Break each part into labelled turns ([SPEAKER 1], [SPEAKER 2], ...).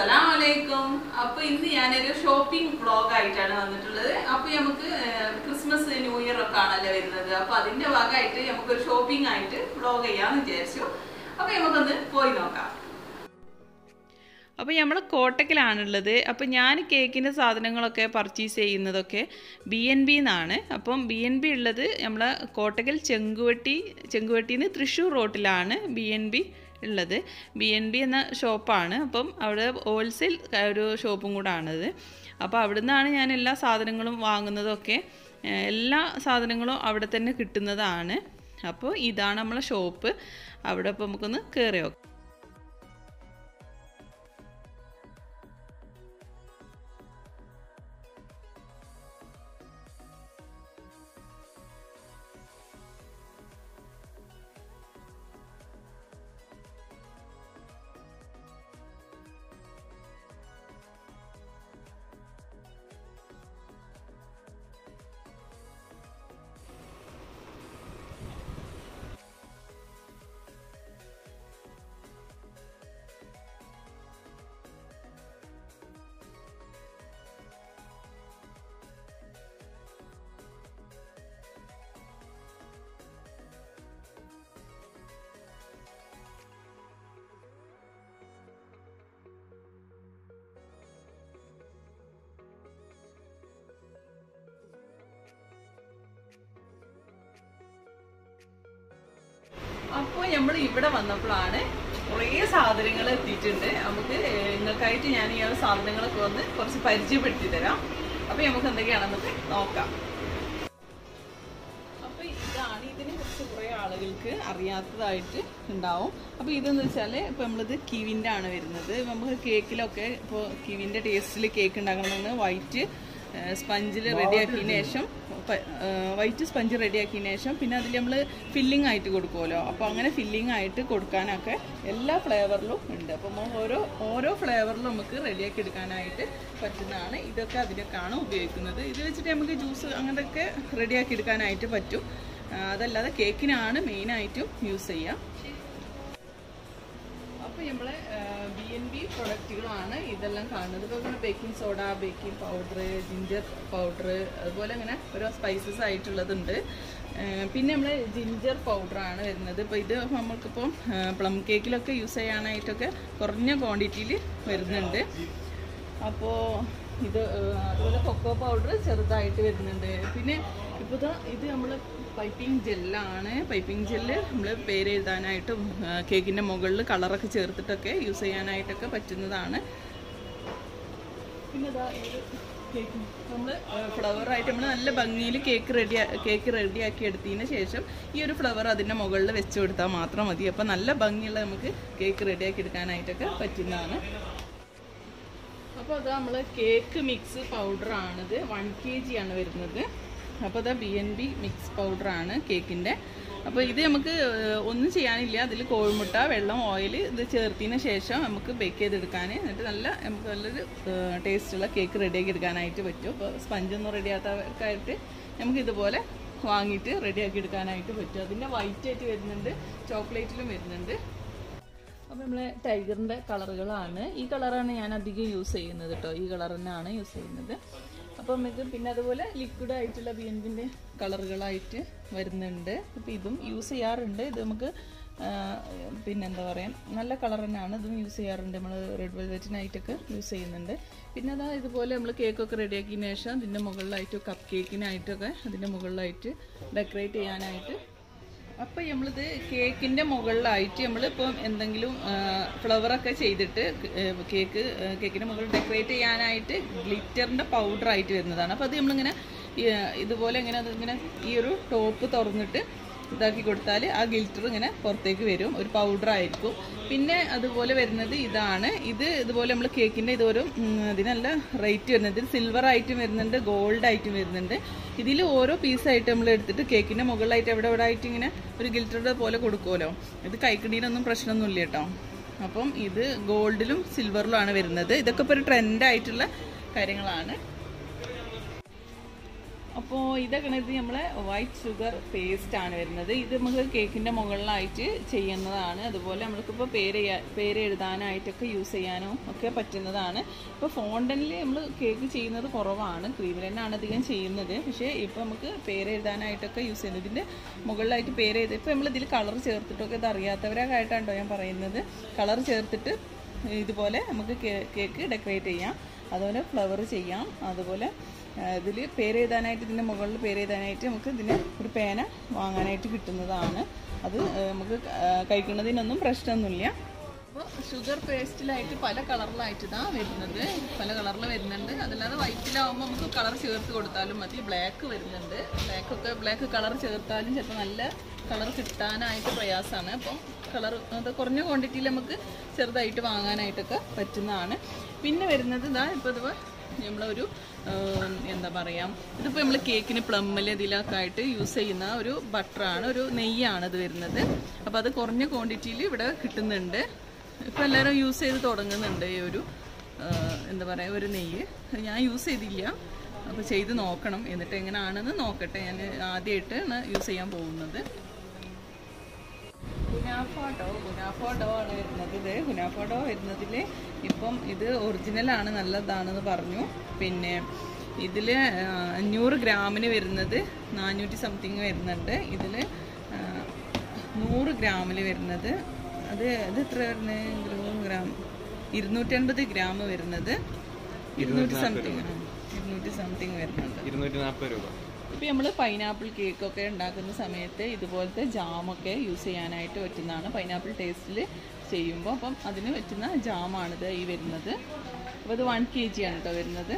[SPEAKER 1] അസ്സലാമലൈക്കും അപ്പൊ ഇന്ന് ഞാനൊരു ഷോപ്പിംഗ് വ്ളോഗ് ആയിട്ടാണ് വന്നിട്ടുള്ളത് അപ്പൊ നമുക്ക് ഏഹ്, ക്രിസ്മസ് ന്യൂ ഇയർ ഒക്കെ ആണല്ലോ വരുന്നത് അപ്പൊ അതിന്റെ ഭാഗമായിട്ട് നമുക്കൊരു ഷോപ്പിംഗ് ആയിട്ട് വ്ളോഗ് ചെയ്യാന്ന് വിചാരിച്ചു അപ്പൊ നമുക്കൊന്ന് പോയി നോക്കാം
[SPEAKER 2] അപ്പോൾ നമ്മൾ കോട്ടക്കിലാണുള്ളത് അപ്പോൾ ഞാൻ കേക്കിൻ്റെ സാധനങ്ങളൊക്കെ പർച്ചേസ് ചെയ്യുന്നതൊക്കെ ബി എൻ ബി എന്നാണ് അപ്പം ബി എൻ ബി ഉള്ളത് നമ്മളെ കോട്ടക്കൽ ചെങ്കുവട്ടി ചെങ്കുവട്ടിയിൽ നിന്ന് തൃശ്ശൂർ റോട്ടിലാണ് ബി എൻ ബി ഉള്ളത് ബി എൻ ബി എന്ന ഷോപ്പാണ് അപ്പം അവിടെ ഹോൾസെയിൽ ഒരു ഷോപ്പും കൂടെ ആണത് അപ്പോൾ അവിടെ നിന്നാണ് ഞാൻ എല്ലാ സാധനങ്ങളും വാങ്ങുന്നതൊക്കെ ഏഹ് എല്ലാ സാധനങ്ങളും അവിടെ തന്നെ കിട്ടുന്നതാണ് അപ്പോൾ ഇതാണ് നമ്മളെ ഷോപ്പ് അവിടെ അപ്പോൾ നമുക്കൊന്ന് കയറി നോക്കാം അപ്പോൾ നമ്മൾ ഇവിടെ വന്നപ്പോഴാണ് കുറേ സാധനങ്ങൾ എത്തിയിട്ടുണ്ട് നമുക്ക് ഏഹ്, നിങ്ങൾക്കായിട്ട് ഞാൻ ഈ ഒരു സാധനങ്ങളൊക്കെ വന്ന് കുറച്ച് പരിചയപ്പെടുത്തി തരാം അപ്പോൾ നമുക്ക് എന്തൊക്കെയാണെന്നൊക്കെ നോക്കാം അപ്പോൾ ഇതാണ് ഇതിനെ കുറിച്ച് കുറേ ആളുകൾക്ക് അറിയാത്തതായിട്ട് ഉണ്ടാവും അപ്പോൾ ഇതെന്ന് വെച്ചാൽ ഇപ്പോൾ നമ്മളിത് കിവിൻ്റെ ആണ് വരുന്നത് നമുക്ക് കേക്കിലൊക്കെ ഇപ്പോൾ കിവിൻ്റെ ടേസ്റ്റിൽ കേക്ക് ഉണ്ടാക്കണമെന്ന് വൈറ്റ് സ്പഞ്ചിൽ റെഡിയാക്കിയതിന് ശേഷം വൈറ്റ് സ്പഞ്ച് റെഡിയാക്കിയതിന് ശേഷം പിന്നെ അതിൽ നമ്മൾ ഫില്ലിംഗ് ആയിട്ട് കൊടുക്കുമല്ലോ അപ്പോൾ അങ്ങനെ ഫില്ലിംഗ് ആയിട്ട് കൊടുക്കാനൊക്കെ എല്ലാ ഫ്ലേവറിലും ഉണ്ട് അപ്പം ഓരോ ഓരോ ഫ്ലേവറിലും നമുക്ക് റെഡിയാക്കി എടുക്കാനായിട്ട് പറ്റുന്നതാണ് ഇതൊക്കെ അതിനൊക്കെയാണ് ഉപയോഗിക്കുന്നത് ഇത് വെച്ചിട്ട് നമുക്ക് ജ്യൂസ് അങ്ങനെയൊക്കെ റെഡിയാക്കി എടുക്കാനായിട്ട് പറ്റും ആ, അതല്ലാതെ കേക്കിനാണ് മെയിനായിട്ടും യൂസ് ചെയ്യുക അപ്പോൾ നമ്മളെ ബി എൻ ബി പ്രൊഡക്റ്റുകളാണ് ഇതെല്ലാം കാണുന്നത് ഇപ്പോൾ ഇങ്ങനെ baking soda baking powder ginger powder അതുപോലെ അങ്ങനെ ഓരോ സ്പൈസസ് ആയിട്ടുള്ളതുണ്ട് ആ, പിന്നെ നമ്മൾ ജിഞ്ചർ പൗഡറാണ് വരുന്നത് ഇപ്പോൾ ഇത് നമുക്കിപ്പോൾ പ്ലം കേക്കിലൊക്കെ യൂസ് ചെയ്യാനായിട്ടൊക്കെ കുറഞ്ഞ ക്വാണ്ടിറ്റിയിൽ വരുന്നുണ്ട് അപ്പോൾ ഇത് ആ, അതുപോലെ കൊക്കോ പൗഡർ ചെറുതായിട്ട് വരുന്നുണ്ട് പിന്നെ ഇപ്പോൾ ഇതാ ഇത് നമ്മൾ പൈപ്പിംഗ് ജെല്ലാണ് പൈപ്പിംഗ് ജെല്ല് നമ്മൾ പേര് എഴുതാനായിട്ടും ആ, കേക്കിൻ്റെ മുകളിൽ കളറൊക്കെ ചേർത്തിട്ടൊക്കെ യൂസ് ചെയ്യാനായിട്ടൊക്കെ പറ്റുന്നതാണ് പിന്നെ ഇതാ ഈ ഒരു കേക്ക് നമ്മൾ ഫ്ലവറായിട്ട് നമ്മൾ നല്ല ഭംഗിയിൽ കേക്ക് റെഡി കേക്ക് റെഡിയാക്കി എടുത്തതിന് ശേഷം ഈ ഒരു ഫ്ലവർ അതിൻ്റെ മുകളിൽ വെച്ച് കൊടുത്താൽ മാത്രം മതി അപ്പോൾ നല്ല ഭംഗിയുള്ള നമുക്ക് കേക്ക് റെഡിയാക്കി എടുക്കാനായിട്ടൊക്കെ പറ്റുന്നതാണ് അപ്പോൾ അത് നമ്മൾ കേക്ക് മിക്സ് പൗഡർ ആണിത് വൺ കെ ജി ആണ് വരുന്നത് അപ്പോൾ അത് ബി എൻ ബി മിക്സ് പൗഡറാണ് കേക്കിൻ്റെ അപ്പോൾ ഇത് നമുക്ക് ഏഹ്, ഒന്നും ചെയ്യാനില്ല അതിൽ കോഴിമുട്ട വെള്ളം ഓയിൽ ഇത് ചേർത്തതിന് ശേഷം നമുക്ക് ബേക്ക് ചെയ്തെടുക്കാൻ എന്നിട്ട് നല്ല നമുക്ക് നല്ലൊരു ടേസ്റ്റുള്ള കേക്ക് റെഡിയാക്കി എടുക്കാനായിട്ട് പറ്റും അപ്പോൾ സ്പഞ്ചൊന്നും റെഡിയാക്കാത്തവർക്കായിട്ട് നമുക്ക് ഇതുപോലെ വാങ്ങിയിട്ട് റെഡിയാക്കി എടുക്കാനായിട്ട് പറ്റും അതിൻ്റെ വൈറ്റ് ആയിട്ട് വരുന്നുണ്ട് ചോക്ലേറ്റിലും വരുന്നുണ്ട് അപ്പോൾ നമ്മളെ ടൈഗറിൻ്റെ കളറുകളാണ് ഈ കളറാണ് ഞാൻ അധികം യൂസ് ചെയ്യുന്നത് കേട്ടോ ഈ കളർ തന്നെയാണ് യൂസ് ചെയ്യുന്നത് അപ്പം ഇത് പിന്നെ അതുപോലെ ലിക്വിഡ് ആയിട്ടുള്ള ബി എൻപിൻ്റെ കളറുകളായിട്ട് വരുന്നുണ്ട് അപ്പോൾ ഇതും യൂസ് ചെയ്യാറുണ്ട് ഇത് നമുക്ക് ആ, പിന്നെന്താ പറയുക നല്ല കളർ തന്നെയാണ് ഇതും യൂസ് ചെയ്യാറുണ്ട് നമ്മൾ റെഡ് വെൽവെറ്റിനായിട്ടൊക്കെ യൂസ് ചെയ്യുന്നുണ്ട് പിന്നെ അതാ ഇതുപോലെ നമ്മൾ കേക്കൊക്കെ റെഡിയാക്കിയതിന് ശേഷം ഇതിൻ്റെ മുകളിലായിട്ട് കപ്പ് കേക്കിനായിട്ടൊക്കെ അതിൻ്റെ മുകളിലായിട്ട് ഡെക്കറേറ്റ് ചെയ്യാനായിട്ട് അപ്പം നമ്മളിത് കേക്കിൻ്റെ മുകളിലായിട്ട് നമ്മളിപ്പം എന്തെങ്കിലും ഫ്ലവറൊക്കെ ചെയ്തിട്ട് ഏഹ് കേക്ക് ഏഹ് കേക്കിൻ്റെ മുകളിൽ ഡെക്കറേറ്റ് ചെയ്യാനായിട്ട് ഗ്ലിറ്ററിൻ്റെ പൗഡറായിട്ട് വരുന്നതാണ് അപ്പോൾ അത് നമ്മളിങ്ങനെ ഈ, ഇതുപോലെ ഇങ്ങനെ അതിങ്ങനെ ഈ ഒരു ടോപ്പ് തുറന്നിട്ട് ഇതാക്കി കൊടുത്താൽ ആ ഗിൽറ്റർ ഇങ്ങനെ പുറത്തേക്ക് വരും ഒരു പൗഡർ ആയിരിക്കും പിന്നെ അതുപോലെ വരുന്നത് ഇതാണ് ഇത് ഇതുപോലെ നമ്മൾ കേക്കിൻ്റെ ഇതൊരു ഉം, ഇതിനല്ല റേറ്റ് വരുന്നത് ഇത് സിൽവർ ആയിട്ടും വരുന്നുണ്ട് ഗോൾഡ് ആയിട്ടും വരുന്നുണ്ട് ഇതിൽ ഓരോ പീസായിട്ട് നമ്മൾ എടുത്തിട്ട് കേക്കിൻ്റെ മുകളിലായിട്ട് എവിടെ എവിടെ ആയിട്ട് ഇങ്ങനെ ഒരു ഗിൽറ്ററുടെ പോലെ കൊടുക്കുമല്ലോ ഇത് കൈക്കിടീനൊന്നും പ്രശ്നമൊന്നുമില്ല കേട്ടോ അപ്പം ഇത് ഗോൾഡിലും സിൽവറിലുമാണ് വരുന്നത് ഇതൊക്കെ ഇപ്പോൾ ഒരു ട്രെൻഡായിട്ടുള്ള കാര്യങ്ങളാണ് അപ്പോൾ അപ്പോൾ ഇതൊക്കെ ഇത് നമ്മളെ വൈറ്റ് ഷുഗർ പേസ്റ്റ് ആണ് വരുന്നത് ഇത് നമുക്ക് കേക്കിൻ്റെ മുകളിലായിട്ട് ചെയ്യുന്നതാണ് അതുപോലെ നമ്മൾക്കിപ്പോൾ പേര് ചെയ്യാ- പേര് എഴുതാനായിട്ടൊക്കെ യൂസ് ചെയ്യാനും ഒക്കെ പറ്റുന്നതാണ് ഇപ്പോൾ ഫോണ്ടനിൽ നമ്മൾ കേക്ക് ചെയ്യുന്നത് കുറവാണ് ക്രീമിൽ തന്നെയാണ് അധികം ചെയ്യുന്നത് പക്ഷേ ഇപ്പോൾ നമുക്ക് പേര് എഴുതാനായിട്ടൊക്കെ യൂസ് ചെയ്യുന്നത് ഇതിൻ്റെ മുകളിലായിട്ട് പേര് എഴുതി ഇപ്പോൾ നമ്മൾ ഇതിൽ കളർ ചേർത്തിട്ടൊക്കെ ഇത് അറിയാത്തവരൊക്കെ ആയിട്ടാണോ ഞാൻ പറയുന്നത് കളർ ചേർത്തിട്ട് ഇതുപോലെ നമുക്ക് കേ- കേക്ക് ഡെക്കറേറ്റ് ചെയ്യാം അതുപോലെ ഫ്ലവർ ചെയ്യാം അതുപോലെ ഇതിൽ പേര് എഴുതാനായിട്ട് ഇതിൻ്റെ മുകളിൽ പേര് എഴുതാനായിട്ട് നമുക്ക് ഇതിന് ഒരു പേന വാങ്ങാനായിട്ട് കിട്ടുന്നതാണ് അത് ആ, നമുക്ക് ആ, കഴിക്കുന്നതിനൊന്നും പ്രശ്നമൊന്നുമില്ല അപ്പോൾ ഷുഗർ പേസ്റ്റിലായിട്ട് പല കളറിലായിട്ട് ഇതാ വരുന്നത് പല കളറിൽ വരുന്നുണ്ട് അതല്ലാതെ വൈറ്റിലാവുമ്പോൾ നമുക്ക് കളർ ചേർത്ത് കൊടുത്താലും മതി ബ്ലാക്ക് വരുന്നുണ്ട് ബ്ലാക്ക് ഒക്കെ ബ്ലാക്ക് കളർ ചേർത്താലും ചിലപ്പോൾ നല്ല കളർ കിട്ടാനായിട്ട് പ്രയാസമാണ് അപ്പം കളർ അത് കുറഞ്ഞ ക്വാണ്ടിറ്റിയിൽ നമുക്ക് ചെറുതായിട്ട് വാങ്ങാനായിട്ടൊക്കെ പറ്റുന്നതാണ് പിന്നെ വരുന്നത് ഇതാ ഇപ്പോൾ ഇത് നമ്മളൊരു ഉം, എന്താ പറയുക ഇതിപ്പോൾ നമ്മൾ കേക്കിന് പ്ലമ്മിൽ ഇതിലൊക്കെ ആയിട്ട് യൂസ് ചെയ്യുന്ന ഒരു ബട്ടറാണ് ഒരു നെയ്യാണ് ഇത് വരുന്നത് അപ്പോൾ അത് കുറഞ്ഞ ക്വാണ്ടിറ്റിയിൽ ഇവിടെ കിട്ടുന്നുണ്ട് ഇപ്പോൾ എല്ലാവരും യൂസ് ചെയ്ത് തുടങ്ങുന്നുണ്ട് ഈ ഒരു ആ, എന്താ പറയുക ഒരു നെയ്യ് ഞാൻ യൂസ് ചെയ്തില്ല അപ്പോൾ ചെയ്ത് നോക്കണം എന്നിട്ട് എങ്ങനെയാണെന്ന് നോക്കട്ടെ ഞാൻ ആദ്യമായിട്ടാണ് യൂസ് ചെയ്യാൻ പോകുന്നത് ഗുനാഫോട്ടോ ഗുനാഫോട്ടോ ആണ് വരുന്നത് ഇത് ഗുനാഫോട്ടോ വരുന്നതിൽ ഇപ്പം ഇത് ഒറിജിനലാണ് നല്ലതാണെന്ന് പറഞ്ഞു പിന്നെ ഇതിൽ അഞ്ഞൂറ് ഗ്രാമിന് വരുന്നത് നാനൂറ്റി സംതിങ് വരുന്നുണ്ട് ഇതിൽ നൂറ് ഗ്രാമിൽ വരുന്നത് അത് ഇത് എത്ര വരുന്നത് നൂറ് ഗ്രാം ഇരുന്നൂറ്റൻപത് ഗ്രാം വരുന്നത് ഇരുന്നൂറ്റി സംതിങ് ഇരുന്നൂറ്റി സംതിങ് വരുന്നുണ്ട്
[SPEAKER 3] ഇരുന്നൂറ്റി നാൽപ്പത് രൂപ
[SPEAKER 2] ഇപ്പം നമ്മൾ പൈനാപ്പിൾ കേക്കൊക്കെ ഉണ്ടാക്കുന്ന സമയത്ത് ഇതുപോലത്തെ ജാമൊക്കെ യൂസ് ചെയ്യാനായിട്ട് പറ്റുന്നതാണ് പൈനാപ്പിൾ ടേസ്റ്റിൽ ചെയ്യുമ്പോൾ അപ്പം അതിന് പറ്റുന്ന ജാമാണിത് ഈ വരുന്നത് അപ്പോൾ ഇത് വൺ കെ ജി ആണ് കേട്ടോ വരുന്നത്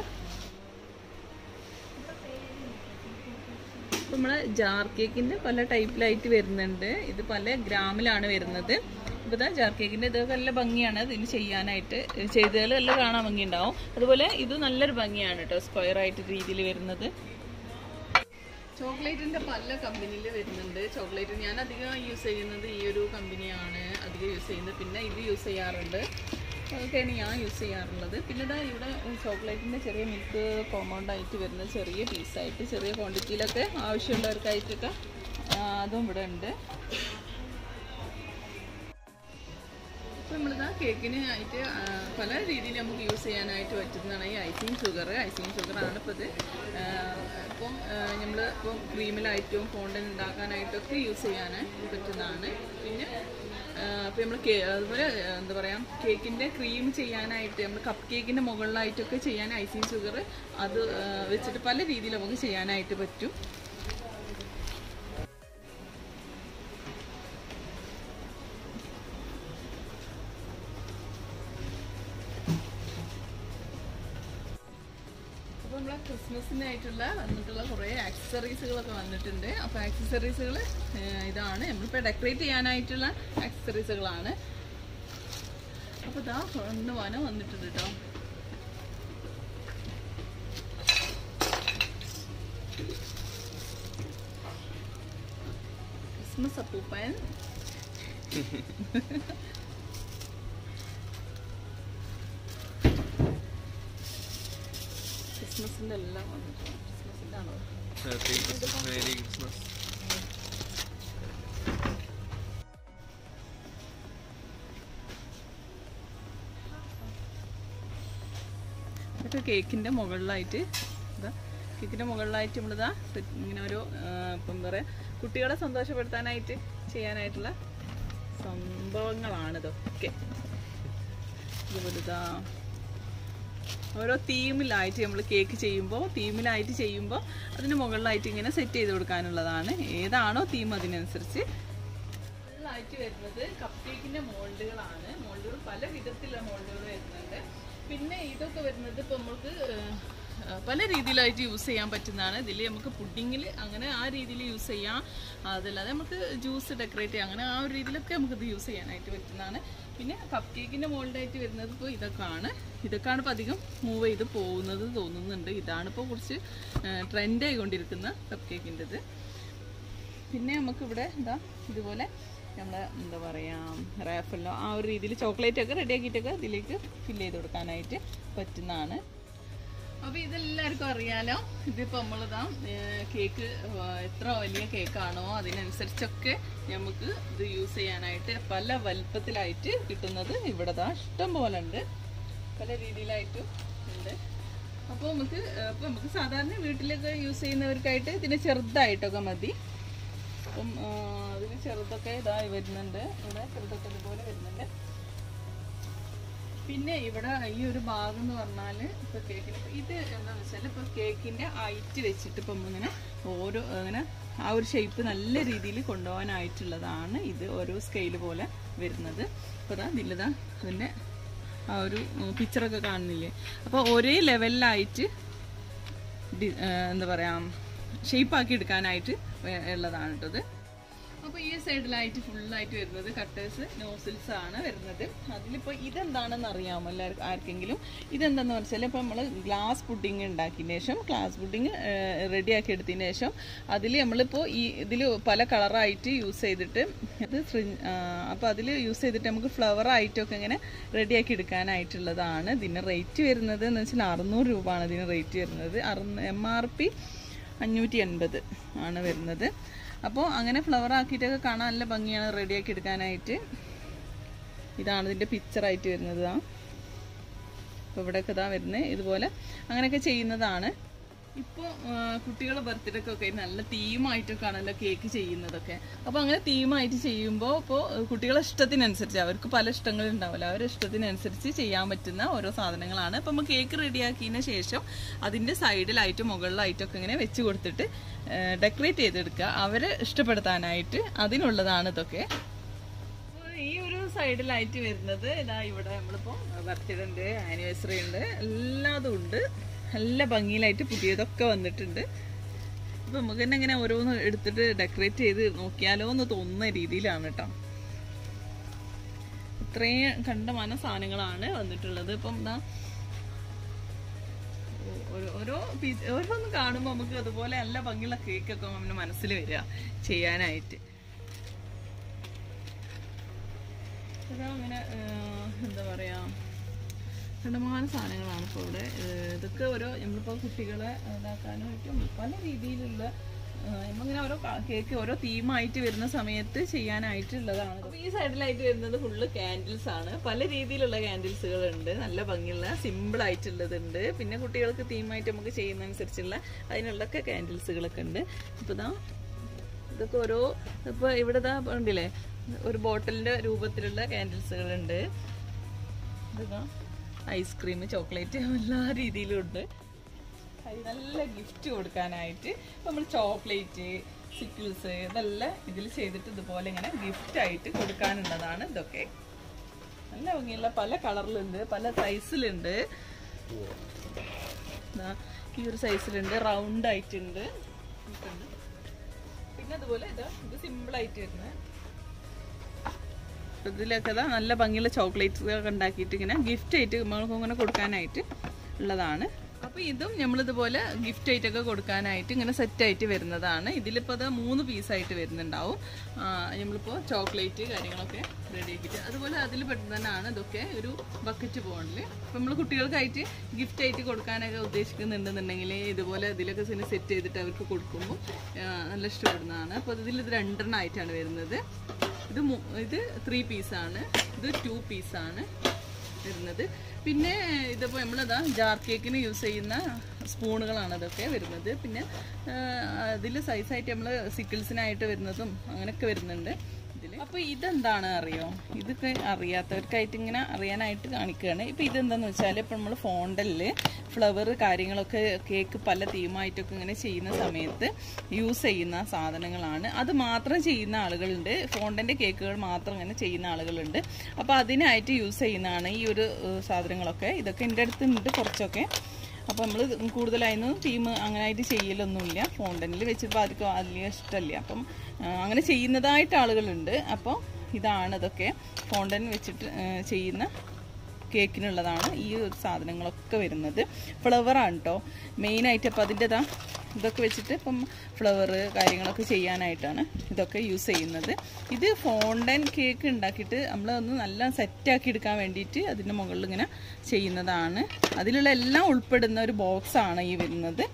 [SPEAKER 2] ഇപ്പം നമ്മൾ ജാർ കേക്കിൻ്റെ പല ടൈപ്പിലായിട്ട് വരുന്നുണ്ട് ഇത് പല ഗ്രാമിലാണ് വരുന്നത് ഇപ്പോൾ ഇതാ ജാർ കേക്കിൻ്റെ ഇത് നല്ല ഭംഗിയാണ് ഇതിന് ചെയ്യാനായിട്ട് ചെയ്തതിൽ നല്ല കാണാൻ ഭംഗി ഉണ്ടാവും അതുപോലെ ഇത് നല്ലൊരു ഭംഗിയാണ് കേട്ടോ സ്ക്വയർ ആയിട്ട് രീതിയിൽ വരുന്നത് ചോക്ലേറ്റിന്റെ പല കമ്പനിയിൽ വരുന്നുണ്ട് ചോക്ലേറ്റ് ഞാൻ അധികം യൂസ് ചെയ്യുന്നത് ഈ ഒരു കമ്പനിയാണ് അധികം യൂസ് ചെയ്യുന്നത് പിന്നെ ഇത് യൂസ് ചെയ്യാറുണ്ട് അതൊക്കെയാണ് ഞാൻ യൂസ് ചെയ്യാറുള്ളത് പിന്നെ ഇതാ ഇവിടെ ചോക്ലേറ്റിൻ്റെ ചെറിയ മിൽക്ക് കോമ്പൗണ്ട് ആയിട്ട് വരുന്ന ചെറിയ പീസായിട്ട് ചെറിയ ക്വാണ്ടിറ്റിയിലൊക്കെ ആവശ്യമുള്ളവർക്കായിട്ടൊക്കെ ആ, അതും ഇവിടെ ഉണ്ട് ഇപ്പം നമ്മളിതാ കേക്കിന് ആയിട്ട് ആ, പല രീതിയിൽ നമുക്ക് യൂസ് ചെയ്യാനായിട്ട് പറ്റുന്നതാണ് ഈ ഐസിങ് ഷുഗർ ഐസിങ് ഷുഗറാണ് ഇപ്പോൾ ഇത് ആ, ഇപ്പം നമ്മൾ ഇപ്പം ക്രീമിലായിട്ടും ഫോണ്ടൻ ഉണ്ടാക്കാനായിട്ടൊക്കെ യൂസ് ചെയ്യാൻ പറ്റുന്നതാണ് പിന്നെ അപ്പോൾ നമ്മൾ കേ അതുപോലെ ആ, എന്താ പറയുക കേക്കിൻ്റെ ക്രീം ചെയ്യാനായിട്ട് നമ്മൾ കപ്പ് കേക്കിൻ്റെ മുകളിലായിട്ടൊക്കെ ചെയ്യാൻ ഐസിങ് ഷുഗർ അത് ആ, വെച്ചിട്ട് പല രീതിയിൽ നമുക്ക് ചെയ്യാനായിട്ട് പറ്റും അപ്പോൾ നമ്മളെ ക്രിസ്മസിനായിട്ടുള്ള വന്നിട്ടുള്ള കുറേ ആക്സസറീസുകളൊക്കെ വന്നിട്ടുണ്ട് അപ്പോൾ ആക്സസറീസുകൾ ഇതാണ് നമ്മളിപ്പോൾ ഡെക്കറേറ്റ് ചെയ്യാനായിട്ടുള്ള ആക്സസറീസുകളാണ് അപ്പോൾ ഇതാ ഒന്ന് വന വന്നിട്ടുണ്ട് കേട്ടോ ക്രിസ്മസ് അപ്പൂപ്പൻ ക്രിസ്മസിൻ്റെ എല്ലാം വന്നിട്ടുണ്ട് ക്രിസ്മസിൻ്റെ ആണോ
[SPEAKER 3] ഹാപ്പി ക്രിസ്മസ് മേരി ക്രിസ്മസ്
[SPEAKER 2] ഇതൊക്കെ കേക്കിൻ്റെ മുകളിലായിട്ട് ഇതാ കേക്കിൻ്റെ മുകളിലായിട്ട് നമ്മളിതാ സെറ്റ് ഇങ്ങനെ ഒരു ആ, ഇപ്പം പറയാ കുട്ടികളെ സന്തോഷപ്പെടുത്താനായിട്ട് ചെയ്യാനായിട്ടുള്ള സംഭവങ്ങളാണ് ഇതൊക്കെ ഇതുപോലെ ഇതാ ഓരോ തീമിലായിട്ട് നമ്മൾ കേക്ക് ചെയ്യുമ്പോൾ തീമിലായിട്ട് ചെയ്യുമ്പോൾ അതിന് മുകളിലായിട്ട് ഇങ്ങനെ സെറ്റ് ചെയ്ത് കൊടുക്കാനുള്ളതാണ് ഏതാണോ തീം അതിനനുസരിച്ച് ആയിട്ട് വരുന്നത് കപ്പ് കേക്കിന്റെ മോൾഡുകളാണ് മോൾഡുകൾ പല വിധത്തിലുള്ള മോൾഡുകൾ വരുന്നുണ്ട് പിന്നെ ഇതൊക്കെ വരുന്നത് ഇപ്പൊ നമുക്ക് ഏഹ്, പല രീതിയിലായിട്ട് യൂസ് ചെയ്യാൻ പറ്റുന്നതാണ് ഇതിൽ നമുക്ക് പുഡിങ്ങിൽ അങ്ങനെ ആ രീതിയിൽ യൂസ് ചെയ്യാം അതല്ലാതെ നമുക്ക് ജ്യൂസ് ഡെക്കറേറ്റ് ചെയ്യാം അങ്ങനെ ആ ഒരു രീതിയിലൊക്കെ നമുക്കിത് യൂസ് ചെയ്യാനായിട്ട് പറ്റുന്നതാണ് പിന്നെ കപ്പ് കേക്കിൻ്റെ മോൾഡായിട്ട് വരുന്നത് ഇപ്പോൾ ഇതൊക്കെയാണ് ഇതൊക്കെയാണ് ഇപ്പോൾ അധികം മൂവ് ചെയ്ത് പോകുന്നത് തോന്നുന്നുണ്ട് ഇതാണ് ഇപ്പോൾ കുറച്ച് ട്രെൻഡ് ആയിക്കൊണ്ടിരിക്കുന്ന കപ്പ് കേക്കിൻ്റെത് പിന്നെ നമുക്കിവിടെ എന്താ ഇതുപോലെ നമ്മൾ എന്താ പറയുക റാഫല്ലോ ആ ഒരു രീതിയിൽ ചോക്ലേറ്റ് ഒക്കെ റെഡി ആക്കിയിട്ടൊക്കെ ഇതിലേക്ക് ഫില്ല് ചെയ്ത് കൊടുക്കാനായിട്ട് പറ്റുന്നതാണ് അപ്പൊ ഇതെല്ലാവർക്കും അറിയാലോ ഇതിപ്പോ നമ്മളിതാ കേക്ക് എത്ര വലിയ കേക്കാണോ അതിനനുസരിച്ചൊക്കെ നമുക്ക് ഇത് യൂസ് ചെയ്യാനായിട്ട് പല വലുപ്പത്തിലായിട്ട് കിട്ടുന്നത് ഇവിടെ ദാ ഇഷ്ടം പോലെ ഉണ്ട് പല രീതിയിലായിട്ടും ഉണ്ട് അപ്പോൾ നമുക്ക് അപ്പോൾ നമുക്ക് സാധാരണ വീട്ടിലൊക്കെ യൂസ് ചെയ്യുന്നവർക്കായിട്ട് ഇതിന് ചെറുതായിട്ടൊക്കെ മതി അപ്പം ആ, അതിന് ചെറുതൊക്കെ ഇതായി വരുന്നുണ്ട് ഇവിടെ ചെറുതൊക്കെ ഇതുപോലെ വരുന്നുണ്ട് പിന്നെ ഇവിടെ ഈ ഒരു ഭാഗം എന്ന് പറഞ്ഞാൽ ഇപ്പൊ കേക്കിന് ഇപ്പൊ ഇത് എന്താണെന്ന് വെച്ചാൽ ഇപ്പൊ കേക്കിന്റെ ഹൈറ്റ് വെച്ചിട്ട് ഇപ്പം ഇങ്ങനെ ഓരോ അങ്ങനെ ആ ഒരു ഷേപ്പ് നല്ല രീതിയിൽ കൊണ്ടുപോകാനായിട്ടുള്ളതാണ് ഇത് ഓരോ സ്കെയിൽ പോലെ വരുന്നത് അപ്പോൾ ഇതാ ഇതിലിതാ അതിൻ്റെ ആ ഒരു പിക്ചറൊക്കെ കാണുന്നില്ലേ അപ്പോൾ ഒരേ ലെവലിലായിട്ട് ഡി- ആ, എന്താ പറയുക ഷേപ്പാക്കി എടുക്കാനായിട്ട് വേ- ഉള്ളതാണ് കേട്ടോ ഇത് അപ്പോൾ ഈ സൈഡിലായിട്ട് ഫുള്ളായിട്ട് വരുന്നത് കട്ടേഴ്സ് നോസിൽസ് ആണ് വരുന്നത് അതിലിപ്പോൾ ഇതെന്താണെന്ന് അറിയാമോ എല്ലാവർക്കും ആർക്കെങ്കിലും ഇതെന്താന്ന് വെച്ചാൽ ഇപ്പോൾ നമ്മൾ ഗ്ലാസ് പുഡിങ് ഉണ്ടാക്കിയതിന് ശേഷം ഗ്ലാസ് പുഡിങ് റെഡിയാക്കി എടുത്തതിന് ശേഷം അതിൽ നമ്മളിപ്പോൾ ഈ ഇതിൽ പല കളറായിട്ട് യൂസ് ചെയ്തിട്ട് അത് അപ്പോൾ അതിൽ യൂസ് ചെയ്തിട്ട് നമുക്ക് ഫ്ലവർ ആയിട്ടൊക്കെ ഇങ്ങനെ റെഡിയാക്കി എടുക്കാനായിട്ടുള്ളതാണ് ഇതിന് റേറ്റ് വരുന്നത് എന്ന് വെച്ചാൽ അറുന്നൂറ് രൂപയാണ് ഇതിന് റേറ്റ് വരുന്നത് അറുന്ന എം ആർ പി അഞ്ഞൂറ്റി എൺപത് ആണ് വരുന്നത് അപ്പോൾ അങ്ങനെ ഫ്ലവർ ആക്കിയിട്ടൊക്കെ കാണാൻ നല്ല ഭംഗിയാണ് റെഡിയാക്കി എടുക്കാനായിട്ട് ഇതാണ് ഇതിൻ്റെ പിക്ചറായിട്ട് വരുന്നത് ആ അപ്പോൾ ഇവിടെയൊക്കെ ഇതാ വരുന്നത് ഇതുപോലെ അങ്ങനെയൊക്കെ ചെയ്യുന്നതാണ് ഇപ്പോൾ കുട്ടികളുടെ ബർത്ത്ഡേക്കൊക്കെ നല്ല തീമായിട്ടൊക്കെ ആണല്ലോ കേക്ക് ചെയ്യുന്നതൊക്കെ അപ്പോൾ അങ്ങനെ തീമായിട്ട് ചെയ്യുമ്പോൾ ഇപ്പോൾ കുട്ടികളെ ഇഷ്ടത്തിനനുസരിച്ച് അവർക്ക് പല ഇഷ്ടങ്ങൾ ഉണ്ടാവില്ല അവരുടെ ഇഷ്ടത്തിനനുസരിച്ച് ചെയ്യാൻ പറ്റുന്ന ഓരോ സാധനങ്ങളാണ് അപ്പോൾ നമ്മൾ കേക്ക് റെഡിയാക്കിയതിന് ശേഷം അതിൻ്റെ സൈഡിലായിട്ടും മുകളിലായിട്ടൊക്കെ ഇങ്ങനെ വെച്ച് കൊടുത്തിട്ട് ഡെക്കറേറ്റ് ചെയ്തെടുക്കുക അവരെ ഇഷ്ടപ്പെടുത്താനായിട്ട് അതിനുള്ളതാണ് ഇതൊക്കെ അപ്പോൾ ഈ ഒരു സൈഡിലായിട്ട് വരുന്നത് ഇതാ ഇവിടെ നമ്മളിപ്പോൾ ബർത്ത്ഡേ ഉണ്ട് ആനിവേഴ്സറി ഉണ്ട് എല്ലാതും ഉണ്ട് നല്ല ഭംഗിയിലായിട്ട് പുതിയതൊക്കെ വന്നിട്ടുണ്ട് ഇപ്പം നമുക്ക് തന്നെ ഇങ്ങനെ ഓരോന്ന് എടുത്തിട്ട് ഡെക്കറേറ്റ് ചെയ്ത് നോക്കിയാലോ എന്ന് തോന്നുന്ന രീതിയിലാണ് കേട്ടോ ഇത്രയും കണ്ടമാന സാധനങ്ങളാണ് വന്നിട്ടുള്ളത് ഇപ്പം എന്താ ഓരോ ഓരോ പീസ് ഓരോന്ന് കാണുമ്പോൾ നമുക്ക് അതുപോലെ നല്ല ഭംഗിയുള്ള കേക്കൊക്കെ നമ്മുടെ മനസ്സിൽ വരിക ചെയ്യാനായിട്ട് ഇതാ അങ്ങനെ ഏഹ്, എന്താ പറയാ കണ്ടമാന സാധനങ്ങളാണ് ഇപ്പോൾ ഇവിടെ ഏഹ്, ഇതൊക്കെ ഓരോ നമ്മളിപ്പോൾ കുട്ടികളെ ഇതാക്കാനായിട്ടും പല രീതിയിലുള്ള ഏഹ്, നമ്മളിങ്ങനെ ഓരോ ക- കേക്ക് ഓരോ തീമായിട്ട് വരുന്ന സമയത്ത് ചെയ്യാനായിട്ടുള്ളതാണ് അപ്പോൾ ഈ സൈഡിലായിട്ട് വരുന്നത് ഫുള്ള് കാൻഡിൽസ് ആണ് പല രീതിയിലുള്ള ക്യാൻഡിൽസുകൾ ഉണ്ട് നല്ല ഭംഗിയുള്ള സിമ്പിൾ ആയിട്ടുള്ളതുണ്ട് പിന്നെ കുട്ടികൾക്ക് തീമായിട്ട് നമുക്ക് ചെയ്യുന്നതനുസരിച്ചുള്ള അതിനുള്ളൊക്കെ ക്യാൻഡിൽസുകളൊക്കെ ഉണ്ട് ഇപ്പോൾ ഇതാ ഇതൊക്കെ ഓരോ ഇപ്പൊ ഇവിടെ ദാ ഉണ്ടില്ലേ ഒരു ബോട്ടിലിന്റെ രൂപത്തിലുള്ള ക്യാൻഡിൽസുകളുണ്ട് ഇതാ ഐസ്ക്രീം ചോക്ലേറ്റ് എല്ലാ രീതിയിലും ഉണ്ട് അത് നല്ല ഗിഫ്റ്റ് കൊടുക്കാനായിട്ട് ഇപ്പൊ നമ്മൾ ചോക്ലേറ്റ് സിക്കിൾസ് ഇതെല്ലാം ഇതിൽ ചെയ്തിട്ട് ഇതുപോലെ ഇങ്ങനെ ഗിഫ്റ്റ് ആയിട്ട് കൊടുക്കാനുള്ളതാണ് ഇതൊക്കെ നല്ല ഭംഗിയുള്ള പല കളറിലുണ്ട് പല സൈസിലുണ്ട് ദാ ഈ ഒരു സൈസിലുണ്ട് റൗണ്ട് ആയിട്ടുണ്ട് ഇതുണ്ട്. പിന്നെ അതുപോലെ ഇതാ ഇത് സിമ്പിൾ ആയിട്ട് വരുന്നത് ഇതിലൊക്കെ ഇതാ നല്ല ഭംഗിയുള്ള ചോക്ലേറ്റ്സ് ഒക്കെ ഉണ്ടാക്കിയിട്ട് ഇങ്ങനെ ഗിഫ്റ്റ് ആയിട്ട് നമ്മൾക്ക് ഇങ്ങനെ കൊടുക്കാനായിട്ട് ഉള്ളതാണ് അപ്പോൾ ഇതും നമ്മളിതുപോലെ ഗിഫ്റ്റ് ആയിട്ടൊക്കെ കൊടുക്കാനായിട്ട് ഇങ്ങനെ സെറ്റ് ആയിട്ട് വരുന്നതാണ് ഇതിലിപ്പോൾ അത് മൂന്ന് പീസായിട്ട് വരുന്നുണ്ടാവും ആ, നമ്മളിപ്പോൾ ചോക്ലേറ്റ് കാര്യങ്ങളൊക്കെ റെഡി ആക്കിയിട്ട് അതുപോലെ അതിൽ പെടുന്നതാണ് ഇതൊക്കെ ഒരു ബക്കറ്റ് ബോണ്ടിൽ അപ്പോൾ നമ്മൾ കുട്ടികൾക്കായിട്ട് ഗിഫ്റ്റ് ആയിട്ട് കൊടുക്കാനൊക്കെ ഉദ്ദേശിക്കുന്നുണ്ടെന്നുണ്ടെങ്കിൽ ഇതുപോലെ ഇതിലൊക്കെ സെറ്റ് ചെയ്തിട്ട് അവർക്ക് കൊടുക്കുമ്പോൾ ആ, നല്ല ഇഷ്ടപ്പെടുന്നതാണ് അപ്പോൾ ഇതിൽ ഇത് രണ്ടെണ്ണം ആയിട്ടാണ് വരുന്നത് ഇത് മൂ- ഇത് ത്രീ പീസാണ് ഇത് ടു പീസാണ് വരുന്നത് പിന്നെ ഇതിപ്പോൾ നമ്മളിതാ ജാർ കേക്കിന് യൂസ് ചെയ്യുന്ന സ്പൂണുകളാണ് ഇതൊക്കെ വരുന്നത് പിന്നെ അതിൽ സൈസായിട്ട് നമ്മൾ സിക്കിൾസിനായിട്ട് വരുന്നതും അങ്ങനെയൊക്കെ വരുന്നുണ്ട് ഇതിൽ അപ്പോൾ ഇതെന്താണ് അറിയോ ഇതൊക്കെ അറിയാത്തവർക്കായിട്ട് ഇങ്ങനെ അറിയാനായിട്ട് കാണിക്കുകയാണ് ഇപ്പോൾ ഇതെന്താന്ന് വെച്ചാൽ ഇപ്പോൾ നമ്മൾ ഫോണ്ടലിൽ ഫ്ലവർ കാര്യങ്ങളൊക്കെ കേക്ക് പല തീമായിട്ടൊക്കെ ഇങ്ങനെ ചെയ്യുന്ന സമയത്ത് യൂസ് ചെയ്യുന്ന സാധനങ്ങളാണ് അത് മാത്രം ചെയ്യുന്ന ആളുകളുണ്ട് ഫോണ്ടൻ്റെ കേക്കുകൾ മാത്രം ഇങ്ങനെ ചെയ്യുന്ന ആളുകളുണ്ട് അപ്പോൾ അതിനായിട്ട് യൂസ് ചെയ്യുന്നതാണ് ഈ ഒരു ഏഹ്, സാധനങ്ങളൊക്കെ ഇതൊക്കെ എൻ്റെ അടുത്തുണ്ട് കുറച്ചൊക്കെ അപ്പോൾ നമ്മൾ കൂടുതലായിരുന്നു തീം അങ്ങനെയായിട്ട് ചെയ്യലൊന്നുമില്ല ഫോണ്ടനിൽ വെച്ചപ്പോൾ ആർക്കും അധികം ഇഷ്ടമല്ല അപ്പം ആ, അങ്ങനെ ചെയ്യുന്നതായിട്ട് ആളുകളുണ്ട് അപ്പോൾ ഇതാണ് ഇതൊക്കെ ഫോണ്ടൻ വെച്ചിട്ട് ആ, ചെയ്യുന്ന കേക്കിനുള്ളതാണ് ഈ ഒരു സാധനങ്ങളൊക്കെ വരുന്നത് ഫ്ലവറാണ് കേട്ടോ മെയിനായിട്ട് അപ്പോൾ അതിൻ്റെതാ ഇതൊക്കെ വെച്ചിട്ട് ഇപ്പം ഫ്ലവർ കാര്യങ്ങളൊക്കെ ചെയ്യാനായിട്ടാണ് ഇതൊക്കെ യൂസ് ചെയ്യുന്നത് ഇത് ഫോണ്ടൻ കേക്ക് ഉണ്ടാക്കിയിട്ട് നമ്മൾ ഒന്ന് നല്ല സെറ്റാക്കി എടുക്കാൻ വേണ്ടിയിട്ട് അതിൻ്റെ മുകളിൽ ഇങ്ങനെ ചെയ്യുന്നതാണ് അതിലുള്ള എല്ലാം ഉൾപ്പെടുന്ന ഒരു ബോക്സാണ് ഈ വരുന്നത്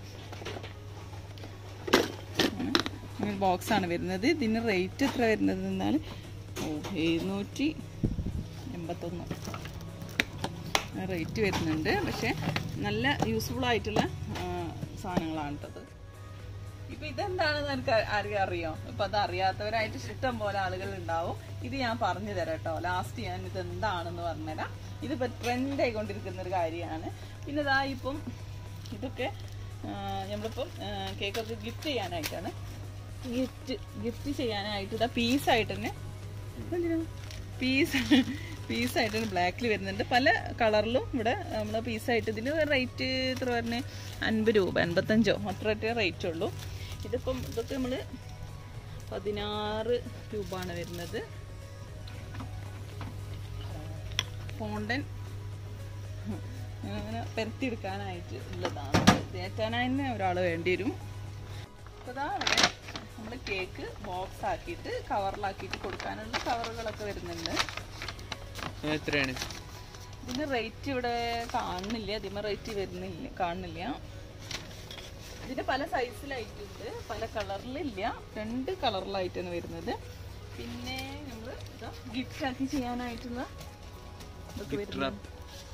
[SPEAKER 2] അങ്ങനെ ബോക്സ് ആണ് വരുന്നത് ഇതിന് റേറ്റ് എത്ര വരുന്നത് എന്നാൽ ഓ എഴുന്നൂറ്റി എൺപത്തൊന്ന് റേറ്റ് വരുന്നുണ്ട് പക്ഷേ നല്ല യൂസ്ഫുൾ ആയിട്ടുള്ള ആ, സാധനങ്ങളാണ് കേട്ടത് ഇപ്പൊ ഇതെന്താണെന്ന് എനിക്ക് അറിയാം അറിയോ ഇപ്പൊ അത് അറിയാത്തവരായിട്ട് ഇഷ്ടം പോലെ ആളുകൾ ഉണ്ടാവും ഇത് ഞാൻ പറഞ്ഞു തരാം കേട്ടോ ലാസ്റ്റ് ഞാൻ ഇത് എന്താണെന്ന് പറഞ്ഞുതരാം ഇതിപ്പോ ട്രെൻഡ് ആയിക്കൊണ്ടിരിക്കുന്ന ഒരു കാര്യമാണ് പിന്നെ ഇതാ ഇപ്പം ഇതൊക്കെ ആ, നമ്മളിപ്പം ആ, കേക്കൊക്കെ ഗിഫ്റ്റ് ചെയ്യാനായിട്ടാണ് ഗിഫ്റ്റ് ഗിഫ്റ്റ് ചെയ്യാനായിട്ട് ഇതാ പീസായിട്ട് തന്നെ പീസ് പീസായിട്ട് ബ്ലാക്കിൽ വരുന്നുണ്ട് പല കളറിലും ഇവിടെ നമ്മൾ പീസായിട്ട് ഇതിന് റേറ്റ് എത്ര പറഞ്ഞ് അൻപത് രൂപ അൻപത്തഞ്ചോ അത്ര റേറ്റ് ഉള്ളൂ ഇതിപ്പം ഇതൊക്കെ നമ്മൾ പതിനാറ് രൂപ ആണ് വരുന്നത് ഫോണ്ടൻ അങ്ങനെ പരത്തിയെടുക്കാനായിട്ട് ഉള്ളതാണ് തേറ്റാനായി ഒരാൾ വേണ്ടി വരും അപ്പോൾ ഇതാ ഇവിടെ നമ്മൾ കേക്ക് ബോക്സ് ആക്കിയിട്ട് കവറിലാക്കിയിട്ട് കൊടുക്കാനുള്ള കവറുകളൊക്കെ വരുന്നുണ്ട്
[SPEAKER 3] എത്രയാണ്
[SPEAKER 2] ഇതിന് റേറ്റ് ഇവിടെ കാണുന്നില്ല അതിന് റേറ്റ് വരുന്നില്ല കാണുന്നില്ല ഇതിന് പല സൈസിലായിട്ടുണ്ട് പല കളറിലില്ല രണ്ട് കളറിലായിട്ടാണ് വരുന്നത് പിന്നെ നമ്മൾ ഗിഫ്റ്റ് ആക്കി ചെയ്യാനായിട്ടുള്ള ഇതൊക്കെ വരുന്നുണ്ട്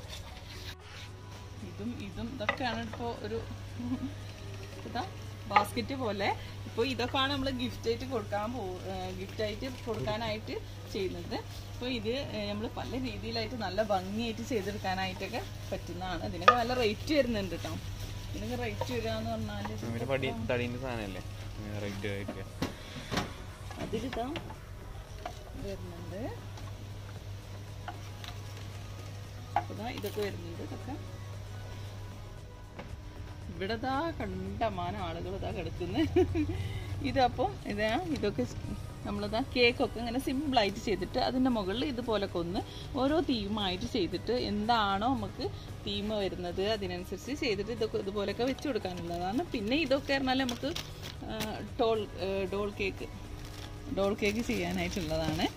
[SPEAKER 2] ഇതും ഇതും ഇതൊക്കെയാണ് ഇപ്പോൾ ഒരു ഇതാ ബാസ്ക്കറ്റ് പോലെ ഇപ്പോൾ ഇതൊക്കെയാണ് നമ്മൾ ഗിഫ്റ്റ് ആയിട്ട് കൊടുക്കാൻ പോ ഗിഫ്റ്റ് ആയിട്ട് കൊടുക്കാനായിട്ട് ചെയ്യുന്നത് അപ്പോൾ ഇത് നമ്മൾ പല രീതിയിലായിട്ട് നല്ല ഭംഗിയായിട്ട് ചെയ്തെടുക്കാനായിട്ടൊക്കെ പറ്റുന്നതാണ് ഇതിനൊക്കെ നല്ല റേറ്റ് വരുന്നുണ്ട് കേട്ടോ ഇതിനൊക്കെ റേറ്റ് വരിക എന്ന് പറഞ്ഞാൽ
[SPEAKER 3] അവര് പടി തടീൻ്റെ സാധനമല്ലേ റേറ്റ് ആയിട്ട്
[SPEAKER 2] അതിലിതാ വരുന്നുണ്ട് ഇതാ ഇതൊക്കെ വരുന്നുണ്ട് ഇതൊക്കെ ഇവിടെ ഇതാ കണ്ടമാനം ആളുകൾ ഇതാ കിടക്കുന്നത് ഇതപ്പം ഇതാ ഇതൊക്കെ നമ്മളിതാ കേക്കൊക്കെ ഇങ്ങനെ സിമ്പിളായിട്ട് ചെയ്തിട്ട് അതിൻ്റെ മുകളിൽ ഇതുപോലൊക്കെ ഒന്ന് ഓരോ തീമായിട്ട് ചെയ്തിട്ട് എന്താണോ നമുക്ക് തീം വരുന്നത് അതിനനുസരിച്ച് ചെയ്തിട്ട് ഇതൊക്കെ ഇതുപോലൊക്കെ വെച്ച് കൊടുക്കാനുള്ളതാണ് പിന്നെ ഇതൊക്കെ പറഞ്ഞാൽ നമുക്ക് ആ, ടോൾ ഏ, ഡോൾ കേക്ക് ഡോൾ കേക്ക് ചെയ്യാനായിട്ടുള്ളതാണ്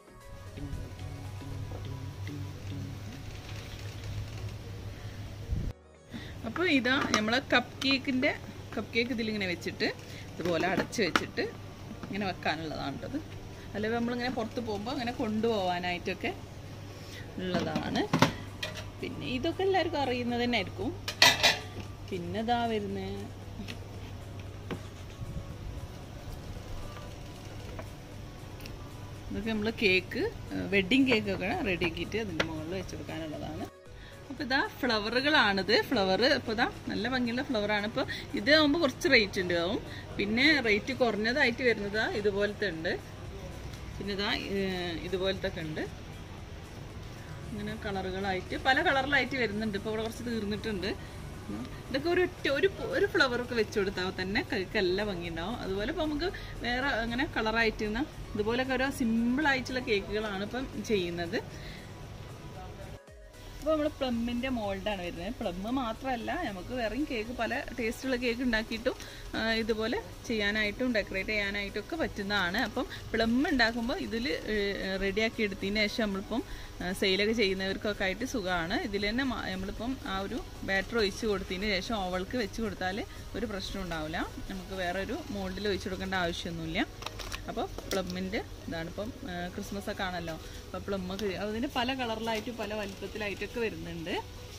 [SPEAKER 2] അപ്പോൾ ഇതാ നമ്മളെ കപ്പ് കേക്കിൻ്റെ കപ്പ് കേക്ക് ഇതിലിങ്ങനെ വെച്ചിട്ട് ഇതുപോലെ അടച്ച് വെച്ചിട്ട് ഇങ്ങനെ വെക്കാനുള്ളതാണ് കേട്ടത് അല്ലെങ്കിൽ നമ്മളിങ്ങനെ പുറത്ത് പോകുമ്പോൾ അങ്ങനെ കൊണ്ടുപോകാനായിട്ടൊക്കെ ഉള്ളതാണ് പിന്നെ ഇതൊക്കെ എല്ലാവർക്കും അറിയുന്നത് തന്നെ ആയിരിക്കും പിന്നെ ഇതാ വരുന്നത് ഇതൊക്കെ നമ്മൾ കേക്ക് വെഡ്ഡിങ് കേക്കൊക്കെ റെഡി ആക്കിയിട്ട് അതിൻ്റെ മുകളിൽ വെച്ച് കൊടുക്കാനുള്ളതാണ് അപ്പോൾ ഇതാ ഫ്ലവറുകളാണിത് ഫ്ലവർ ഇപ്പോൾ ഇതാ നല്ല ഭംഗിയുള്ള ഫ്ലവറാണ് ഇപ്പോൾ ഇത് ആകുമ്പോൾ കുറച്ച് റേറ്റ് ഉണ്ട് ആവും പിന്നെ റേറ്റ് കുറഞ്ഞതായിട്ട് വരുന്നത് ഇതുപോലത്തെ ഉണ്ട് പിന്നെ ഇതാ ഏഹ്, ഇതുപോലത്തെ ഒക്കെ ഉണ്ട് ഇങ്ങനെ കളറുകളായിട്ട് പല കളറിലായിട്ട് വരുന്നുണ്ട് ഇപ്പോൾ ഇവിടെ കുറച്ച് തീർന്നിട്ടുണ്ട് ഉം. ഇതൊക്കെ ഒരു ഒറ്റ ഒരു പൂ- ഒരു ഫ്ലവറൊക്കെ വെച്ച് കൊടുത്താൽ തന്നെ കൈക്ക് നല്ല ഭംഗിയുണ്ടാവും അതുപോലെ ഇപ്പോൾ നമുക്ക് വേറെ അങ്ങനെ കളറായിട്ട് ഇതുപോലൊക്കെ ഇതുപോലൊക്കെ ഓരോ സിമ്പിൾ ആയിട്ടുള്ള കേക്കുകളാണ് ഇപ്പം ചെയ്യുന്നത് ഇപ്പോൾ നമ്മൾ പ്ലമ്മിൻ്റെ മോൾഡാണ് വരുന്നത് പ്ലമ്മ് മാത്രമല്ല നമുക്ക് വേറെയും കേക്ക് പല ടേസ്റ്റുള്ള കേക്ക് ഉണ്ടാക്കിയിട്ടും ആ, ഇതുപോലെ ചെയ്യാനായിട്ടും ഡെക്കറേറ്റ് ചെയ്യാനായിട്ടും ഒക്കെ പറ്റുന്നതാണ് അപ്പം പ്ലം ഉണ്ടാക്കുമ്പോൾ ഇതിൽ റെഡിയാക്കി എടുത്തതിന് ശേഷം നമ്മളിപ്പം സെയിലൊക്കെ ചെയ്യുന്നവർക്കൊക്കെ ആയിട്ട് സുഖമാണ് ഇതിൽ തന്നെ മ- നമ്മളിപ്പം ആ ഒരു ബാറ്റർ ഒഴിച്ച് കൊടുത്തതിന് ശേഷം ഓവൾക്ക് വെച്ച് കൊടുത്താൽ ഒരു പ്രശ്നം ഉണ്ടാവില്ല നമുക്ക് വേറെ ഒരു മോൾഡിൽ ഒഴിച്ച് കൊടുക്കേണ്ട ആവശ്യമൊന്നുമില്ല അപ്പോൾ പ്ലമ്മിൻ്റെ ഇതാണ് ഇപ്പം ക്രിസ്മസ് ഒക്കെ ആണല്ലോ അപ്പോൾ പ്ലമ്മൊക്കെ അതിന് പല കളറിലായിട്ടും പല വലിപ്പത്തിലായിട്ടൊക്കെ വരുന്നുണ്ട്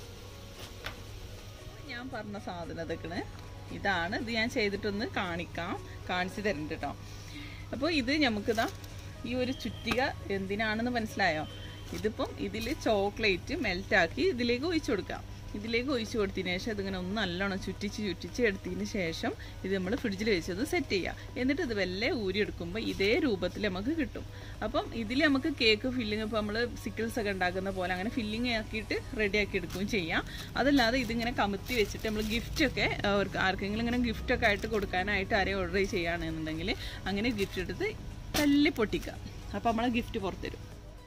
[SPEAKER 2] ഞാൻ പറഞ്ഞ സാധനം ഇതൊക്കെയാണ് ഇതാണ് ഇത് ഞാൻ ചെയ്തിട്ടൊന്ന് കാണിക്കാം കാണിച്ചു തരുന്നുണ്ട് കേട്ടോ അപ്പോൾ ഇത് നമുക്കിതാ ഈ ഒരു ചുറ്റിക എന്തിനാണെന്ന് മനസ്സിലായോ ഇതിപ്പം ഇതിൽ ചോക്ലേറ്റ് മെൽറ്റാക്കി ഇതിലേക്ക് ഒഴിച്ചു കൊടുക്കാം ഇതിലേക്ക് ഒഴിച്ചു കൊടുത്തതിന് ശേഷം ഇതിങ്ങനെ ഒന്ന് നല്ലോണം ചുറ്റിച്ച് ചുറ്റിച്ച് എടുത്തതിന് ശേഷം ഇത് നമ്മൾ ഫ്രിഡ്ജിൽ വെച്ചത് സെറ്റ് ചെയ്യുക എന്നിട്ട് ഇത് വെല്ലെ ഊരിയെടുക്കുമ്പോൾ ഇതേ രൂപത്തിൽ നമുക്ക് കിട്ടും അപ്പം ഇതിൽ നമുക്ക് കേക്ക് ഫില്ലിങ് ഇപ്പോൾ നമ്മൾ സിക്കിൾസ് ഒക്കെ ഉണ്ടാക്കുന്ന പോലെ അങ്ങനെ ഫില്ലിങ് ആക്കിയിട്ട് റെഡി ആക്കി എടുക്കുകയും ചെയ്യാം അതല്ലാതെ ഇതിങ്ങനെ കമത്തി വെച്ചിട്ട് നമ്മൾ ഗിഫ്റ്റൊക്കെ അവർക്ക് ആർക്കെങ്കിലും ഇങ്ങനെ ഗിഫ്റ്റൊക്കെ ആയിട്ട് കൊടുക്കാനായിട്ട് ആരെയും ഓർഡർ ചെയ്യുകയാണെന്നുണ്ടെങ്കിൽ അങ്ങനെ ഗിഫ്റ്റ് എടുത്ത് തല്ലി പൊട്ടിക്കുക അപ്പോൾ നമ്മളെ ഗിഫ്റ്റ് പുറത്തരും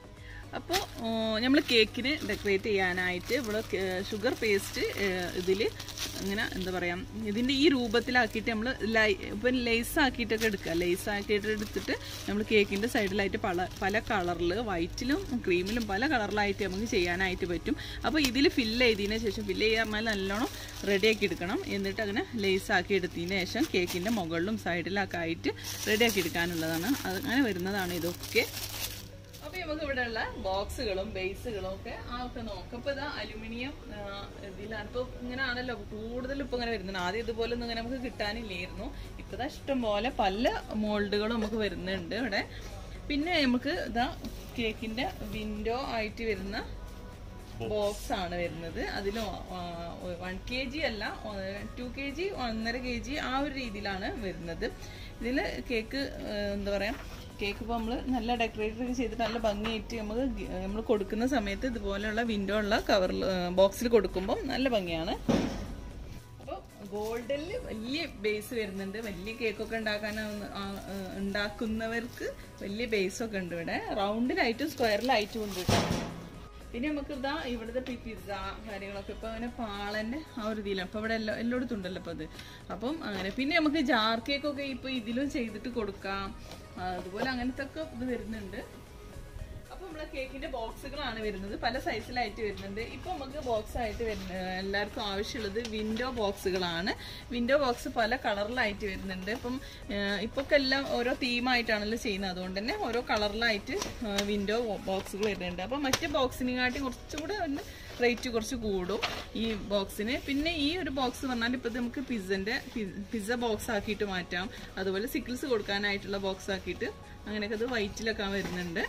[SPEAKER 2] അപ്പോൾ നമ്മൾ കേക്കിന് ഡെക്കറേറ്റ് ചെയ്യാനായിട്ട് ഇവിടെ ഷുഗർ പേസ്റ്റ് ഇതിൽ ഇങ്ങനെ എന്താ പറയുക ഇതിൻ്റെ ഈ രൂപത്തിലാക്കിയിട്ട് നമ്മൾ ലൈ ഇപ്പം ലേസ് ആക്കിയിട്ടൊക്കെ എടുക്കുക ലേസ് ആക്കിയിട്ട് എടുത്തിട്ട് നമ്മൾ കേക്കിൻ്റെ സൈഡിലായിട്ട് പല പല കളറിൽ വൈറ്റിലും ക്രീമിലും പല കളറിലായിട്ട് നമുക്ക് ചെയ്യാനായിട്ട് പറ്റും അപ്പോൾ ഇതിൽ ഫില്ല് ചെയ്തതിന് ശേഷം ഫില്ല് ചെയ്യാൻ പറഞ്ഞാൽ നല്ലോണം റെഡിയാക്കി എടുക്കണം എന്നിട്ട് അങ്ങനെ ലേസ് ആക്കി എടുത്തതിന് ശേഷം കേക്കിൻ്റെ മുകളിലും സൈഡിലൊക്കെ ആയിട്ട് റെഡിയാക്കി എടുക്കാനുള്ളതാണ് അത് അങ്ങനെ വരുന്നതാണ് ഇതൊക്കെ അപ്പൊ നമുക്ക് ഇവിടെ ഉള്ള ബോക്സുകളും ബേസുകളും ഒക്കെ ആ ഒക്കെ നോക്കാം ഇപ്പൊ ഇതാ അലുമിനിയം ഇതിലാണ് ഇപ്പൊ ഇങ്ങനെ ആണല്ലോ കൂടുതൽ ഇപ്പൊ ഇങ്ങനെ വരുന്നുണ്ട് ആദ്യം ഇതുപോലെ ഒന്നും ഇങ്ങനെ നമുക്ക് കിട്ടാനില്ലായിരുന്നു ഇപ്പതാ ഇഷ്ടം പോലെ പല മോൾഡുകളും നമുക്ക് വരുന്നുണ്ട് ഇവിടെ പിന്നെ നമുക്ക് ഇതാ കേക്കിന്റെ വിൻഡോ ആയിട്ട് വരുന്ന ബോക്സ് ആണ് വരുന്നത് അതിൽ വൺ കെ ജി അല്ല ടു കെ ജി ഒന്നര കെ ജി ആ ഒരു രീതിയിലാണ് വരുന്നത് ഇതിൽ കേക്ക് എന്താ പറയാ കേക്ക് ഇപ്പോൾ നമ്മൾ നല്ല ഡെക്കറേറ്റ് ഒക്കെ ചെയ്തിട്ട് നല്ല ഭംഗിയായിട്ട് നമുക്ക് നമ്മൾ കൊടുക്കുന്ന സമയത്ത് ഇതുപോലെയുള്ള വിൻഡോ ഉള്ള കവറിൽ ബോക്സിൽ കൊടുക്കുമ്പോൾ നല്ല ഭംഗിയാണ് അപ്പോൾ ഗോൾഡിൽ വലിയ ബേസ് വരുന്നുണ്ട് വലിയ കേക്കൊക്കെ ഉണ്ടാക്കാൻ ഉണ്ടാക്കുന്നവർക്ക് വലിയ ബേസൊക്കെ ഉണ്ട് ഇവിടെ റൗണ്ടിലായിട്ടും സ്ക്വയറിലായിട്ടും ഉണ്ട് കേട്ടോ പിന്നെ നമുക്ക് ഇതാ ഇവിടുത്തെ പിസ്സ കാര്യങ്ങളൊക്കെ ഇപ്പൊ അങ്ങനെ പാളന്റെ ആ ഒരു ഇതിലാണ് അപ്പൊ ഇവിടെ എല്ലാ എല്ലായിടത്തും ഉണ്ടല്ലോ അപ്പൊ അത് അപ്പം അങ്ങനെ പിന്നെ നമുക്ക് ജാർ കേക്കൊക്കെ ഇപ്പൊ ഇതിലും ചെയ്തിട്ട് കൊടുക്കാം ആ, അതുപോലെ അങ്ങനത്തെ ഒക്കെ ഇത് വരുന്നുണ്ട് അപ്പൊ നമ്മളെ കേക്കിന്റെ ബോക്സുകളാണ് വരുന്നത് പല സൈസിലായിട്ട് വരുന്നുണ്ട് ഇപ്പൊ നമുക്ക് ബോക്സ് ആയിട്ട് വരുന്ന എല്ലാവർക്കും ആവശ്യമുള്ളത് വിൻഡോ ബോക്സുകളാണ് വിൻഡോ ബോക്സ് പല കളറിലായിട്ട് വരുന്നുണ്ട് ഇപ്പം ഇപ്പൊ എല്ലാം ഓരോ തീമായിട്ടാണല്ലോ ചെയ്യുന്നത് അതുകൊണ്ട് തന്നെ ഓരോ കളറിലായിട്ട് വിൻഡോ ബോക്സുകൾ വരുന്നുണ്ട് അപ്പൊ മറ്റേ ബോക്സിനെക്കാട്ടി കുറച്ചും കൂടെ ഒന്ന് റേറ്റ് കുറച്ച് കൂടും ഈ ബോക്സിന് പിന്നെ ഈ ഒരു ബോക്സ് പറഞ്ഞാൽ ഇപ്പൊ നമുക്ക് പിസ്സന്റെ പിസ്സ ബോക്സ് ആക്കിയിട്ട് മാറ്റാം അതുപോലെ സിക്കിൾസ് കൊടുക്കാനായിട്ടുള്ള ബോക്സ് ആക്കിയിട്ട് അങ്ങനെയൊക്കെ അത് വൈറ്റിലൊക്കെ വരുന്നുണ്ട്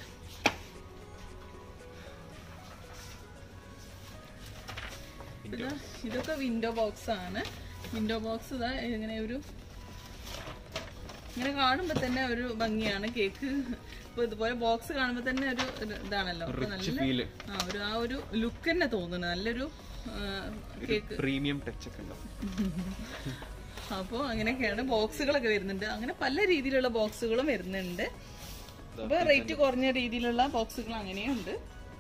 [SPEAKER 2] ഇത് ഇതൊക്കെ വിൻഡോ ബോക്സ് ആണ് വിൻഡോ ബോക്സ് ഇതാ ഇങ്ങനെ ഒരു ഇങ്ങനെ കാണുമ്പോ തന്നെ ഒരു ഭംഗിയാണ് കേക്ക് ഇപ്പൊ ഇതുപോലെ ബോക്സ് കാണുമ്പോ തന്നെ ഒരു ഒരു ഇതാണല്ലോ അപ്പൊ
[SPEAKER 3] റിച്ച്
[SPEAKER 2] നല്ല
[SPEAKER 3] ഫീല്
[SPEAKER 2] ആ ഒരു ആ ഒരു ലുക്ക് തന്നെ തോന്നുന്നു നല്ലൊരു കേക്ക്
[SPEAKER 3] പ്രീമിയം ടച്ച് ഒക്കെ ഉണ്ടാവും
[SPEAKER 2] അപ്പോൾ അങ്ങനെയൊക്കെയാണ് ബോക്സുകളൊക്കെ വരുന്നുണ്ട് അങ്ങനെ പല രീതിയിലുള്ള ബോക്സുകളും വരുന്നുണ്ട് അപ്പൊ റേറ്റ് കുറഞ്ഞ രീതിയിലുള്ള ബോക്സുകൾ അങ്ങനെയുണ്ട്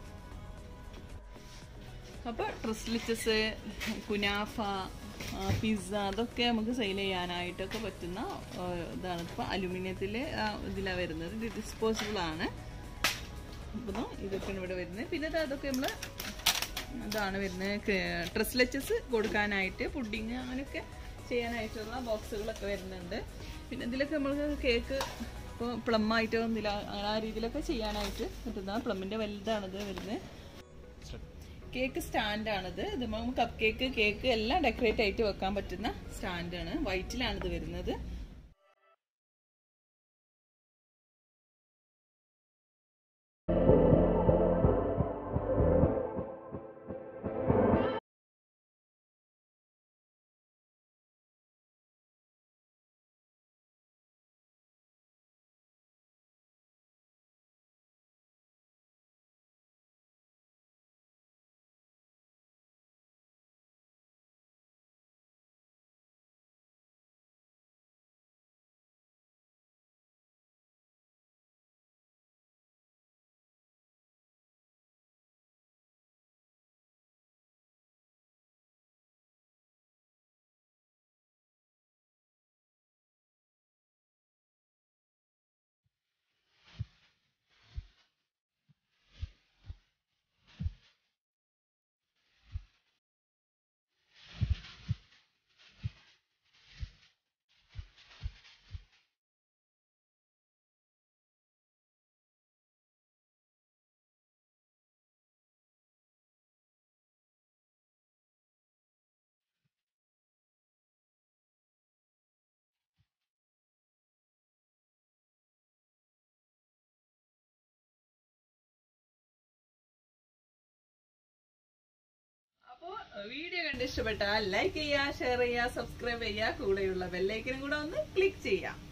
[SPEAKER 2] അപ്പൊ ട്രിസ്ലിച്ചസ് കുനാഫ പിസ്സ അതൊക്കെ നമുക്ക് സെയിൽ ചെയ്യാനായിട്ടൊക്കെ പറ്റുന്ന ആ, ഇതാണ് ഇപ്പൊ അലുമിനിയത്തില് ഇതിലാണ് വരുന്നത് ഇത് ഡിസ്പോസിബിൾ ആണ് അപ്പോൾ ഇതൊക്കെയാണ് ഇവിടെ വരുന്നത് പിന്നെ ഇത് അതൊക്കെ നമ്മള് ഇതാണ് വരുന്നത് ട്രസ്ലെച്ചസ് കൊടുക്കാനായിട്ട് പുഡിങ് അങ്ങനെയൊക്കെ ചെയ്യാനായിട്ടുള്ള ബോക്സുകളൊക്കെ വരുന്നുണ്ട് പിന്നെ ഇതിലൊക്കെ നമ്മൾക്ക് കേക്ക് ഇപ്പോൾ പ്ലം ആയിട്ടോ എന്തില്ല അങ്ങനെ ആ രീതിയിലൊക്കെ ചെയ്യാനായിട്ട് പറ്റുന്ന പ്ലമ്മിൻ്റെ വലുതാണിത് വരുന്നത് കേക്ക് സ്റ്റാൻഡാണിത് ഇത് നമുക്ക് കപ്പ് കേക്ക് കേക്ക് എല്ലാം ഡെക്കറേറ്റ് ആയിട്ട് വെക്കാൻ പറ്റുന്ന സ്റ്റാൻഡാണ് വൈറ്റിലാണിത് വരുന്നത് അപ്പോൾ വീഡിയോ കണ്ട് ഇഷ്ടപ്പെട്ടാൽ ലൈക്ക് ചെയ്യുക ഷെയർ ചെയ്യുക സബ്സ്ക്രൈബ് ചെയ്യുക കൂടെയുള്ള ബെല്ലൈക്കനും കൂടെ ഒന്ന് ക്ലിക്ക് ചെയ്യാം